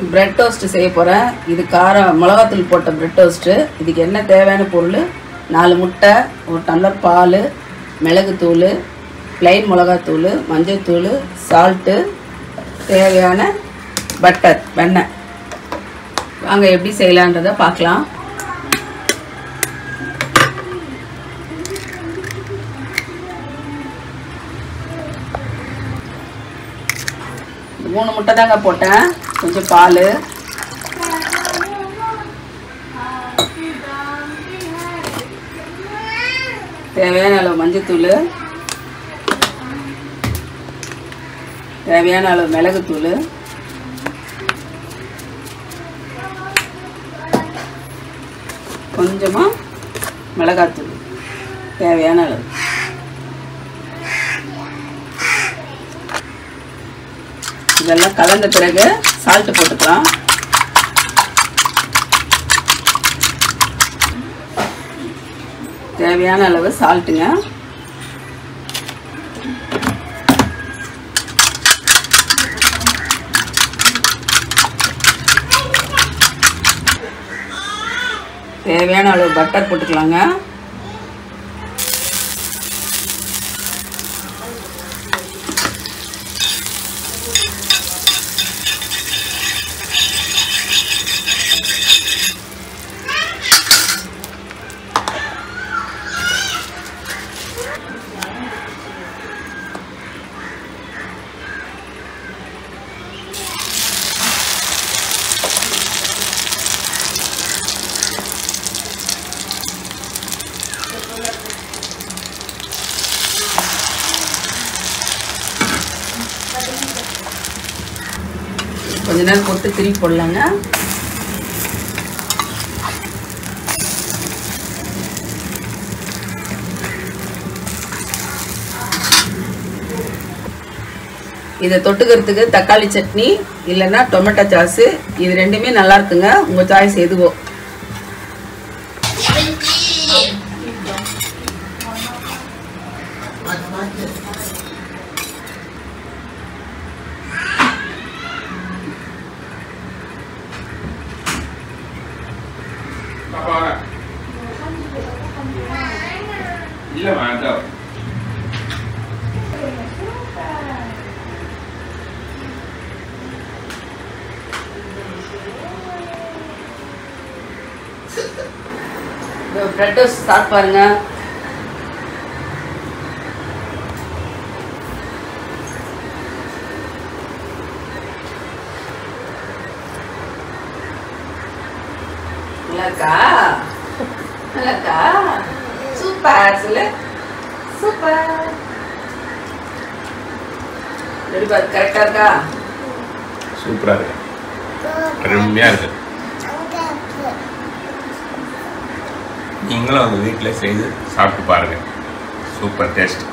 bread toast செய்ய போகிறேன் இது காரம் மிளகாத்தூள் போட்ட பிரெட் டோஸ்ட்டு இதுக்கு என்ன தேவையான பொருள் நாலு முட்டை ஒரு டம்ளர் பால் மிளகுத்தூள் ப்ளைன் மிளகாத்தூள் மஞ்சள்தூள் சால்ட்டு தேவையான பட்டர் வெண்ணெய் வாங்க எப்படி செய்யலான்றதை பார்க்கலாம் மூணு முட்டை தாங்க போட்டேன் கொஞ்சம் பால் தேவையான அளவு மஞ்சத்தூள் தேவையான அளவு மிளகுத்தூள் கொஞ்சமாக மிளகாத்தூள் தேவையான அளவு இதெல்லாம் கலந்த பிறகு சால்ட் போட்டுக்கலாம் தேவையான அளவு சால்ட்டுங்க தேவையான அளவு பட்டர் போட்டுக்கலாங்க கொஞ்ச நேரம் போட்டு திருப்பி போடலாங்க இதை தொட்டுக்கிறதுக்கு தக்காளி சட்னி இல்லைன்னா டொமேட்டோ சாஸு இது ரெண்டுமே நல்லா இருக்குங்க உங்கள் சாய்ஸ் எதுவோ பாப்பா இல்ல வேண்டாம் பிரெட் டோஸ்ட் ஸ்டார்ட் பாருங்க நல்லா இருக்கா நல்லா இருக்கா சூப்பர் சொல்லு சூப்பர் ரெடி பாரு கரெக்டாக இருக்கா சூப்பரா இருக்கு அருமையா இருக்கு நீங்களும் உங்க வீட்டில் செய்து சாப்பிட்டு பாருங்க சூப்பர் டேஸ்ட்